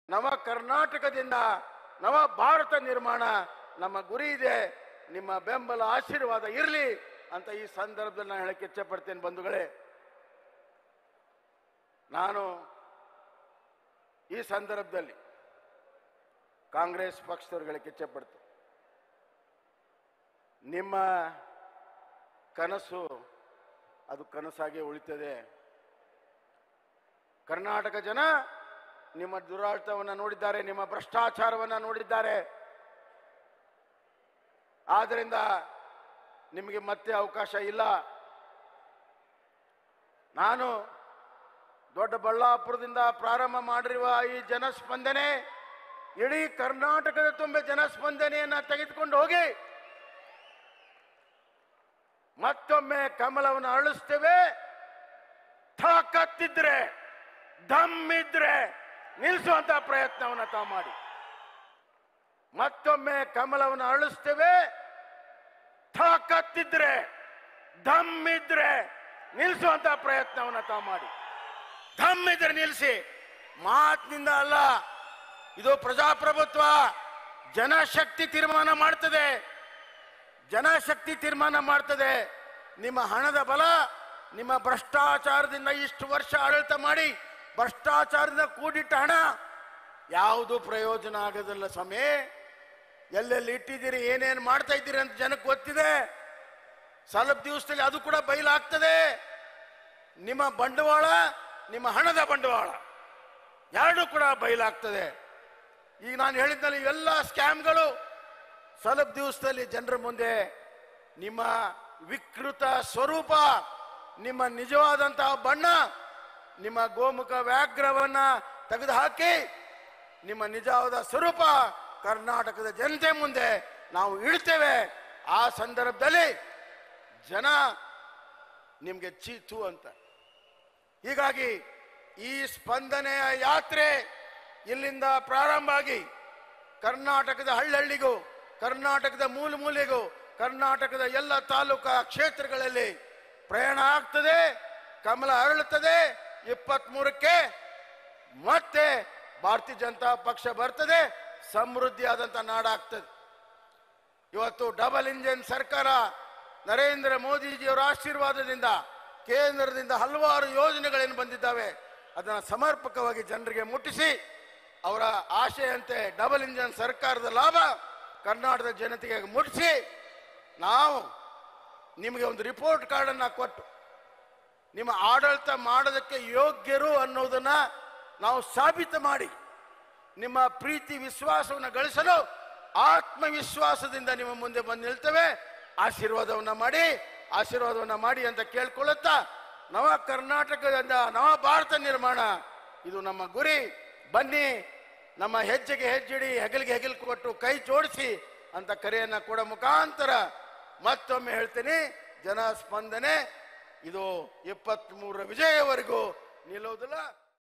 ನವ ಕರ್ನಾಟಕದಿಂದ ನವ ಭಾರತ ನಿರ್ಮಾಣ ನಮ್ಮ ಗುರಿ ಇದೆ ನಿಮ್ಮ ಬೆಂಬಲ ಆಶೀರ್ವಾದ ಇರಲಿ ಅಂತ ಈ ಸಂದರ್ಭದಲ್ಲಿ ನಾನು ಹೇಳಕ್ಕೆ ಇಚ್ಛೆಪಡ್ತೇನೆ ಬಂಧುಗಳೇ ನಾನು ಈ ಸಂದರ್ಭದಲ್ಲಿ ಕಾಂಗ್ರೆಸ್ ಪಕ್ಷದವ್ರುಗಳಿಗೆ ಇಚ್ಛೆಪಡ್ತೇನೆ ನಿಮ್ಮ ಕನಸು ಅದು ಕನಸಾಗಿ ಉಳಿತದೆ ಕರ್ನಾಟಕ ಜನ ನಿಮ್ಮ ದುರಾಡಳಿತವನ್ನು ನೋಡಿದ್ದಾರೆ ನಿಮ್ಮ ಭ್ರಷ್ಟಾಚಾರವನ್ನು ನೋಡಿದ್ದಾರೆ ಆದ್ದರಿಂದ ನಿಮಗೆ ಮತ್ತೆ ಅವಕಾಶ ಇಲ್ಲ ನಾನು ದೊಡ್ಡಬಳ್ಳಾಪುರದಿಂದ ಪ್ರಾರಂಭ ಮಾಡಿರುವ ಈ ಜನಸ್ಪಂದನೆ ಇಡೀ ಕರ್ನಾಟಕದ ತುಂಬ ಜನಸ್ಪಂದನೆಯನ್ನ ತೆಗೆದುಕೊಂಡು ಹೋಗಿ ಮತ್ತೊಮ್ಮೆ ಕಮಲವನ್ನು ಅರಳಿಸ್ತೇವೆ ತಾಕತ್ತಿದ್ರೆ ದಮ್ಮಿದ್ರೆ ನಿಲ್ಲಿಸುವಂತ ಪ್ರಯತ್ನವನ್ನು ತಾವು ಮಾಡಿ ಮತ್ತೊಮ್ಮೆ ಕಮಲವನ್ನು ಅರಳಿಸ್ತೇವೆ ತಾಕತ್ತಿದ್ರೆ ದಮ್ಮಿದ್ರೆ ನಿಲ್ಲಿಸುವಂತ ಪ್ರಯತ್ನವನ್ನು ತಾವು ಮಾಡಿ ದಮ್ಮಿದ್ರೆ ನಿಲ್ಲಿಸಿ ಮಾತಿನಿಂದ ಅಲ್ಲ ಇದು ಪ್ರಜಾಪ್ರಭುತ್ವ ಜನಶಕ್ತಿ ತೀರ್ಮಾನ ಮಾಡ್ತದೆ ಜನಶಕ್ತಿ ತೀರ್ಮಾನ ಮಾಡ್ತದೆ ನಿಮ್ಮ ಹಣದ ಬಲ ನಿಮ್ಮ ಭ್ರಷ್ಟಾಚಾರದಿಂದ ಇಷ್ಟು ವರ್ಷ ಆಡಳಿತ ಮಾಡಿ ಭ್ರಷ್ಟಾಚಾರದಿಂದ ಕೂಡಿಟ್ಟ ಹಣ ಯಾವುದು ಪ್ರಯೋಜನ ಆಗೋದಿಲ್ಲ ಸ್ವಾಮಿ ಎಲ್ಲೆಲ್ಲಿ ಇಟ್ಟಿದ್ದೀರಿ ಏನೇನು ಮಾಡ್ತಾ ಇದ್ದೀರಿ ಅಂತ ಜನಕ್ಕೆ ಗೊತ್ತಿದೆ ಸ್ವಲ್ಪ ದಿವಸದಲ್ಲಿ ಅದು ಕೂಡ ಬಯಲಾಗ್ತದೆ ನಿಮ್ಮ ಬಂಡವಾಳ ನಿಮ್ಮ ಹಣದ ಬಂಡವಾಳ ಎರಡೂ ಕೂಡ ಬಯಲಾಗ್ತದೆ ಈಗ ನಾನು ಹೇಳಿದ್ನಲ್ಲಿ ಇವೆಲ್ಲ ಸ್ಕ್ಯಾಮ್ಗಳು ಸ್ವಲ್ಪ ದಿವಸದಲ್ಲಿ ಜನರ ಮುಂದೆ ನಿಮ್ಮ ವಿಕೃತ ಸ್ವರೂಪ ನಿಮ್ಮ ನಿಜವಾದಂತಹ ಬಣ್ಣ ನಿಮ್ಮ ಗೋಮುಖ ವ್ಯಾಘ್ರವನ್ನ ತೆಗೆದುಹಾಕಿ ನಿಮ್ಮ ನಿಜವಾದ ಸ್ವರೂಪ ಕರ್ನಾಟಕದ ಜನತೆ ಮುಂದೆ ನಾವು ಇಡ್ತೇವೆ ಆ ಸಂದರ್ಭದಲ್ಲಿ ಜನ ನಿಮ್ಗೆ ಚೀತು ಅಂತ ಹೀಗಾಗಿ ಈ ಸ್ಪಂದನೆಯ ಯಾತ್ರೆ ಇಲ್ಲಿಂದ ಪ್ರಾರಂಭ ಆಗಿ ಕರ್ನಾಟಕದ ಹಳ್ಳಹಳ್ಳಿಗೂ ಕರ್ನಾಟಕದ ಮೂಲ ಮೂಲೆಗೂ ಕರ್ನಾಟಕದ ಎಲ್ಲ ತಾಲೂಕಾ ಕ್ಷೇತ್ರಗಳಲ್ಲಿ ಪ್ರಯಾಣ ಆಗ್ತದೆ ಕಮಲ ಅರಳುತ್ತದೆ ಇಪ್ಪತ್ತ್ ಮೂರಕ್ಕೆ ಮತ್ತೆ ಭಾರತೀಯ ಜನತಾ ಪಕ್ಷ ಬರ್ತದೆ ಸಮೃದ್ಧಿಯಾದಂಥ ನಾಡಾಗ್ತದೆ ಇವತ್ತು ಡಬಲ್ ಇಂಜಿನ್ ಸರ್ಕಾರ ನರೇಂದ್ರ ಮೋದಿಜಿಯವರ ಆಶೀರ್ವಾದದಿಂದ ಕೇಂದ್ರದಿಂದ ಹಲವಾರು ಯೋಜನೆಗಳೇನು ಬಂದಿದ್ದಾವೆ ಅದನ್ನು ಸಮರ್ಪಕವಾಗಿ ಜನರಿಗೆ ಮುಟ್ಟಿಸಿ ಅವರ ಆಶೆಯಂತೆ ಡಬಲ್ ಇಂಜಿನ್ ಸರ್ಕಾರದ ಲಾಭ ಕರ್ನಾಟಕದ ಜನತೆಗೆ ಮುಟ್ಟಿಸಿ ನಾವು ನಿಮಗೆ ಒಂದು ರಿಪೋರ್ಟ್ ಕಾರ್ಡನ್ನು ಕೊಟ್ಟು ನಿಮ್ಮ ಆಡಳಿತ ಮಾಡೋದಕ್ಕೆ ಯೋಗ್ಯರು ಅನ್ನೋದನ್ನ ನಾವು ಸಾಬೀತು ಮಾಡಿ ನಿಮ್ಮ ಪ್ರೀತಿ ವಿಶ್ವಾಸವನ್ನು ಗಳಿಸಲು ಆತ್ಮವಿಶ್ವಾಸದಿಂದ ನಿಮ್ಮ ಮುಂದೆ ಬಂದು ನಿಲ್ತೇವೆ ಆಶೀರ್ವಾದವನ್ನ ಮಾಡಿ ಆಶೀರ್ವಾದವನ್ನ ಮಾಡಿ ಅಂತ ಕೇಳ್ಕೊಳ್ಳುತ್ತಾ ನವ ಕರ್ನಾಟಕದಿಂದ ನವ ಭಾರತ ನಿರ್ಮಾಣ ಇದು ನಮ್ಮ ಗುರಿ ಬನ್ನಿ ನಮ್ಮ ಹೆಜ್ಜೆಗೆ ಹೆಜ್ಜಿಡಿ ಹೆಗಲಿಗೆ ಹೆಗಲು ಕೊಟ್ಟು ಕೈ ಜೋಡಿಸಿ ಅಂತ ಕರೆಯನ್ನ ಕೊಡ ಮುಖಾಂತರ ಮತ್ತೊಮ್ಮೆ ಹೇಳ್ತೀನಿ ಜನ ಸ್ಪಂದನೆ ಇದು ಇಪ್ಪತ್ತ್ ಮೂರರ ವಿಜಯವರೆಗೂ ನಿಲ್ಲುವುದಿಲ್ಲ